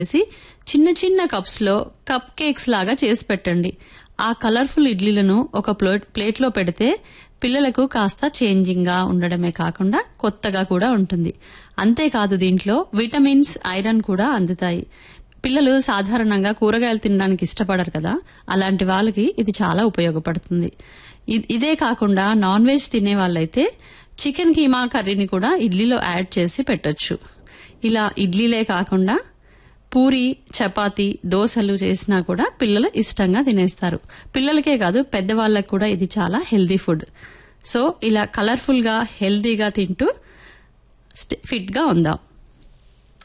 చేసి చిన్న చిన్న కప్స్ లో కప్ కేక్స్ లాగా చేసి పెట్టండి ఆ కలర్ఫుల్ ఇడ్లీలను ఒక ప్లేట్ ప్లేట్లో పెడితే పిల్లలకు కాస్త చేంజింగ్ గా ఉండడమే కాకుండా కొత్తగా కూడా ఉంటుంది అంతేకాదు దీంట్లో విటమిన్స్ ఐరన్ కూడా అందుతాయి పిల్లలు సాధారణంగా కూరగాయలు తినడానికి ఇష్టపడరు కదా అలాంటి వాళ్ళకి ఇది చాలా ఉపయోగపడుతుంది ఇ- ఇదే కాకుండా నాన్ వెజ్ తినే వాళ్ళైతే చికెన్ కీమా కర్రీని కూడా ఇడ్లీలో యాడ్ చేసి పెట్టొచ్చు ఇలా ఇడ్లీలే కాకుండా పూరి చపాతి దోశలు చేసినా కూడా పిల్లలు ఇష్టంగా తినేస్తారు పిల్లలకే కాదు పెద్దవాళ్ళకి కూడా ఇది చాలా హెల్దీ ఫుడ్ సో ఇలా కలర్ఫుల్ గా హెల్దీగా తింటూ ఫిట్ గా ఉందాం